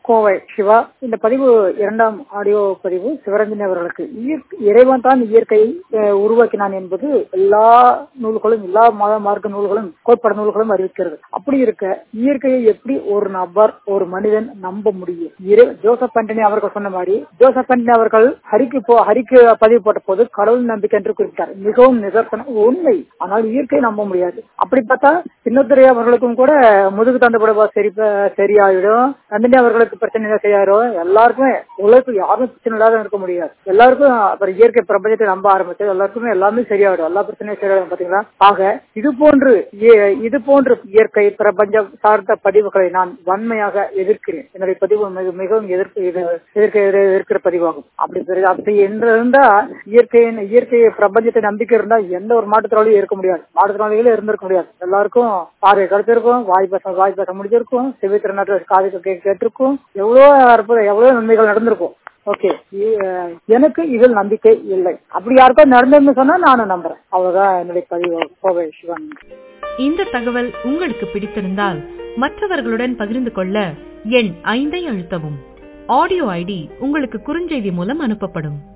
கோவை சிவா இந்த பதிவு இரண்டாம் ஆடியோ பதிவு சிவரஞ்சனி அவர்களுக்கு இயற்கை- இறைவன் தான் இயற்கையை அஹ், உருவாக்கினான் என்பது எல்லா நூல்களும் எல்லா மத மார்க்க நூல்களும் கோட்பாடு நூல்களும் அறிவிக்கிறது அப்படி இருக்க இயற்கையை எப்படி ஒரு நபர் ஒரு மனிதன் நம்ப முடியும் இறை ஜோசப் ஆண்டனி அவர்கள் சொன்ன மாதிரி ஜோசப் ஆண்டனி அவர்கள் ஹரிக்கு போ ஹரிக்கு பதிவு போட்ட போது கடவுள் நம்பிக்கை என்று குறிப்பிட்டார் மிகவும் நிதர்சனம் உண்மை ஆனால் இயற்கையை நம்ப முடியாது அப்படி பார்த்தா சின்னத்துறை அவர்களுக்கும் கூட முதுகு தண்டு படவா சரி சரியாயிடும் நந்தினி அவர்களுக்கு பிரச்சனை இல்லை சரியாயிரும் எல்லாருக்குமே உலகத்துக்கு யாரும் பிரச்சனை இல்லாத இருக்க முடியாது எல்லாருக்கும் அப்புறம் இயற்கை பிரபஞ்சத்தை நம்ப ஆரம்பிச்சது எல்லாருக்குமே எல்லாமே சரியாயிடும் எல்லா பிரச்சனையும் சரியாயிடும் பாத்தீங்களா ஆக இது போன்று இய- இது போன்று இயற்கை பிரபஞ்சம் சார்ந்த பதிவுகளை நான் வன்மையாக எதிர்க்கிறேன் என்னுடைய பதிவு மிக- மிகவும் எதிர்ப்பு இது- எதிர்க்க எதிர்க்கிற பதிவாகும் அப்படி பெரிய- அப்படி என்று இருந்தா இயற்கையின் இயற்கை பிரபஞ்சத்தை நம்பிக்கை இருந்தா எந்த ஒரு மாற்றுத்திறனாளியும் இருக்க முடியாது மாற்றுத்திறனாளிகளும் இருந்திருக்க முடியாது எல்லாருக்கும் பார்வை கிடைச்சிருக்கும் வாய் பேச வாய் பேச முடிஞ்சிருக்கும் செவித்திறனாற்ற காது கே- கேட்டிருக்கும் எவ்வளவு அற்புதம் எவ்வளவு நன்மைகள் நடந்திருக்கும் ஓகே எனக்கு இதில் நம்பிக்கை இல்லை அப்படி யாருக்கோ நடந்ததுன்னு சொன்னா நானும் நம்புறேன் அவ்வளவுதான் என்னுடைய பதிவு கோவை சிவன் இந்த தகவல் உங்களுக்கு பிடித்திருந்தால் மற்றவர்களுடன் பகிர்ந்து கொள்ள எண் ஐந்தை அழுத்தவும் ஆடியோ ஐடி உங்களுக்கு குறுஞ்செய்தி மூலம் அனுப்பப்படும்